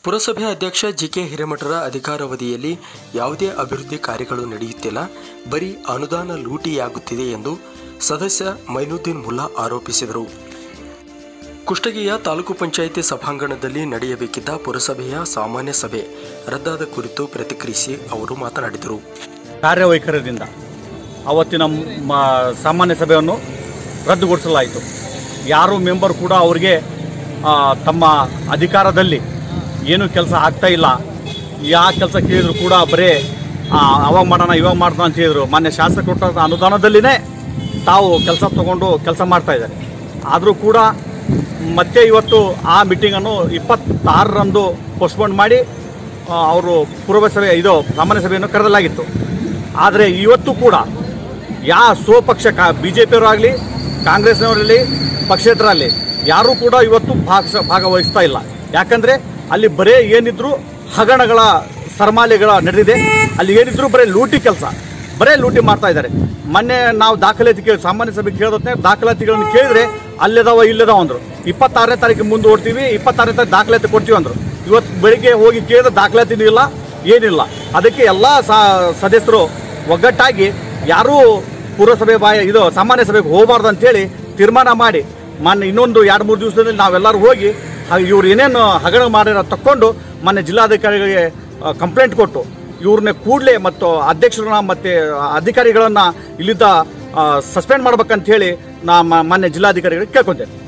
ಪುರಸಭೆ ಅಧ್ಯಕ್ಷ ಜಿಕೆ ಹಿರೇಮಠರ ಅಧಿಕಾರಾವಧಿಯಲ್ಲಿ ಯಾವುದೇ ಅಭಿವೃದ್ಧಿ ಕಾರ್ಯಗಳು ನಡೆಯುತ್ತಿಲ್ಲ ಬರೀ ಅನುದಾನ ಲೂಟಿಯಾಗುತ್ತಿದೆ ಎಂದು ಸದಸ್ಯ ಮೈನುದ್ದೀನ್ ಮುಲ್ಲಾ ಆರೋಪಿಸಿದರು ಕುಷ್ಟಗಿಯ ತಾಲೂಕು ಪಂಚಾಯಿತಿ ಸಭಾಂಗಣದಲ್ಲಿ ನಡೆಯಬೇಕಿದ್ದ ಪುರಸಭೆಯ ಸಾಮಾನ್ಯ ಸಭೆ ರದ್ದಾದ ಕುರಿತು ಪ್ರತಿಕ್ರಿಯಿಸಿ ಅವರು ಮಾತನಾಡಿದರು ಕಾರ್ಯವೈಖರ್ಯದಿಂದ ಅವತ್ತಿನ ಮ- ಸಾಮಾನ್ಯ ಸಭೆಯನ್ನು ರದ್ದುಗೊಳಿಸಲಾಯಿತು ಯಾರು ಮೆಂಬರ್ ಕೂಡ ಅವರಿಗೆ ಆ, ತಮ್ಮ ಅಧಿಕಾರದಲ್ಲಿ ಏನು ಕೆಲಸ ಆಗ್ತಾ ಇಲ್ಲ ಯಾವ ಕೆಲಸ ಕೇಳಿದ್ರು ಕೂಡ ಬರೀ ಆ, ಅವಾಗ ಮಾಡೋಣ ಇವಾಗ ಮಾಡೋಣ ಅಂತ ಹೇಳಿದ್ರು ಮಾನ್ಯ ಶಾಸಕ ಕೊಟ್ಟ ಅನುದಾನದಲ್ಲಿನೇ ತಾವು ಕೆಲಸ ತಗೊಂಡು ಕೆಲಸ ಮಾಡ್ತಾ ಇದ್ದಾರೆ ಆದರೂ ಕೂಡ ಮತ್ತೆ ಇವತ್ತು ಆ ಮೀಟಿಂಗನ್ನು ಇಪ್ಪತ್ತಾರರಂದು ಪೋಸ್ಟ್ಪೋನ್ ಮಾಡಿ ಆ, ಅವರು ಪೂರ್ವಸಭೆ ಇದು ಸಾಮಾನ್ಯ ಸಭೆಯನ್ನು ಕರೆದಲಾಗಿತ್ತು ಆದರೆ ಇವತ್ತು ಕೂಡ ಯಾ ಸ್ವಪಕ್ಷ ಕಾ ಬಿ ಜೆ ಪಿಯವರಾಗಲಿ ಕಾಂಗ್ರೆಸ್ನವರಲ್ಲಿ ಪಕ್ಷೇತರಲ್ಲಿ ಯಾರೂ ಕೂಡ ಇವತ್ತು ಭಾಗ ಭಾಗವಹಿಸ್ತಾ ಇಲ್ಲ ಯಾಕಂದರೆ ಅಲ್ಲಿ ಬರೇ ಏನಿದ್ರು ಹಗರಣಗಳ ಸರಮಾಲೆಗಳ ನಡೆದಿದೆ ಅಲ್ಲಿ ಏನಿದ್ರು ಬರೀ ಲೂಟಿ ಕೆಲಸ ಬರೇ ಲೂಟಿ ಮಾಡ್ತಾ ಇದ್ದಾರೆ ಮೊನ್ನೆ ನಾವು ದಾಖಲಾತಿ ಕೇಳಿ ಸಾಮಾನ್ಯ ಸಭೆ ಕೇಳೋದಕ್ಕೆ ದಾಖಲಾತಿಗಳನ್ನು ಕೇಳಿದ್ರೆ ಅಲ್ಲಿದಾವ ಇಲ್ಲದಾವ ಅಂದ್ರು ಇಪ್ಪತ್ತಾರನೇ ತಾರೀಕು ಮುಂದೆ ಓಡ್ತೀವಿ ಇಪ್ಪತ್ತಾರನೇ ತಾರೀಕು ದಾಖಲಾತಿ ಕೊಡ್ತೀವಿ ಅಂದ್ರು ಇವತ್ತು ಬೆಳಿಗ್ಗೆ ಹೋಗಿ ಕೇಳಿದ್ರೆ ದಾಖಲಾತಿನೂ ಇಲ್ಲ ಏನಿಲ್ಲ ಅದಕ್ಕೆ ಎಲ್ಲ ಸದಸ್ಯರು ಒಗ್ಗಟ್ಟಾಗಿ ಯಾರೂ ಪುರಸಭೆ ಬಾಯ ಇದು ಸಾಮಾನ್ಯ ಸಭೆಗೆ ಹೋಗಬಾರ್ದು ಅಂತೇಳಿ ತೀರ್ಮಾನ ಮಾಡಿ ಮೊನ್ನೆ ಇನ್ನೊಂದು ಎರಡು ಮೂರು ದಿವಸದಲ್ಲಿ ನಾವೆಲ್ಲರೂ ಹೋಗಿ ಹಾಗೆ ಇವ್ರು ಏನೇನು ಹಗರಣ ಮಾಡಿರೋ ತಕ್ಕೊಂಡು ಮೊನ್ನೆ ಜಿಲ್ಲಾಧಿಕಾರಿಗಳಿಗೆ ಕಂಪ್ಲೇಂಟ್ ಕೊಟ್ಟು ಇವ್ರನ್ನ ಕೂಡಲೇ ಮತ್ತು ಅಧ್ಯಕ್ಷರನ್ನ ಮತ್ತು ಅಧಿಕಾರಿಗಳನ್ನ ಇಲ್ಲಿದ್ದ ಸಸ್ಪೆಂಡ್ ಮಾಡ್ಬೇಕಂತ ಹೇಳಿ ನಾ ಮ- ಮಾನ್ಯ ಜಿಲ್ಲಾಧಿಕಾರಿಗಳಿಗೆ ಕೇಳ್ಕೊಂತೇನೆ